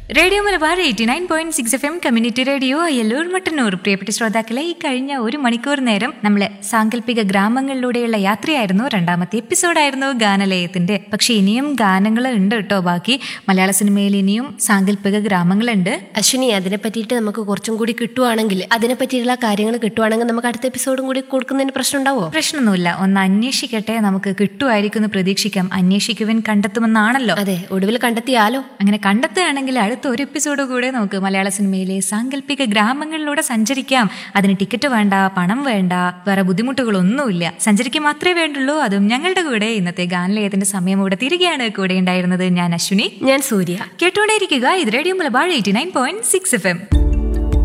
radio Malabar eighty nine point six F M community radio Ayyallur Mattannur പ്രിയപ്പെട്ട ശ്രോതാക്കളെ ഈ കഴിഞ്ഞ ഒരു മണിക്കൂർ നേരം നമ്മൾ സാങ്കല്പിക ഗ്രാമങ്ങളിലൂടെയുള്ള യാത്രയായിരുന്നു രണ്ടാമത്തെ എപ്പിസോഡായിരുന്നു ഗാനലയത്തിന്റെ പക്ഷെ ഇനിയും ഗാനങ്ങൾ ഉണ്ട് കേട്ടോ ബാക്കി മലയാള സിനിമയിൽ ഇനിയും സാങ്കല്പിക ഗ്രാമങ്ങളുണ്ട് അശ്വിനി അതിനെ പറ്റിയിട്ട് നമുക്ക് കുറച്ചും കൂടി കിട്ടുവാണെങ്കിൽ അതിനെ പറ്റിയിട്ടുള്ള കാര്യങ്ങൾ കിട്ടുവാണെങ്കിൽ നമുക്ക് അടുത്ത എപ്പിസോഡും കൂടി കൊടുക്കുന്നതിന് പ്രശ്നം ഉണ്ടാവോ പ്രശ്നമൊന്നുമില്ല ഒന്ന് അന്വേഷിക്കട്ടെ നമുക്ക് കിട്ടുമായിരിക്കും എന്ന് പ്രതീക്ഷിക്കാം അന്വേഷിക്കുവൻ കണ്ടെത്തുമെന്നാണല്ലോ അതെ ഒടുവിൽ കണ്ടെത്തിയാലോ അങ്ങനെ കണ്ടെത്തുകയാണെങ്കിൽ അടുത്ത ഒരു എപ്പിസോഡ് കൂടെ നമുക്ക് മലയാള സിനിമയിലെ സാങ്കല്പിക ഗ്രാമങ്ങളിലൂടെ സഞ്ചരിക്കാം അതിന് ടിക്കറ്റ് വേണ്ട പണം വേണ്ട വേറെ ബുദ്ധിമുട്ടുകളൊന്നുമില്ല സഞ്ചരിക്കാൻ മാത്രമേ വേണ്ടുള്ളൂ അതും ഞങ്ങളുടെ കൂടെ ഇന്നത്തെ ഗാനലയത്തിന്റെ സമയം ഇവിടെ തിരികെയാണ് കൂടെ ഉണ്ടായിരുന്നത് ഞാൻ അശ്വിനി ഞാൻ സൂര്യ കേട്ടുകൊണ്ടേയിരിക്കുക ഇത് radio Malabar eighty nine point six F M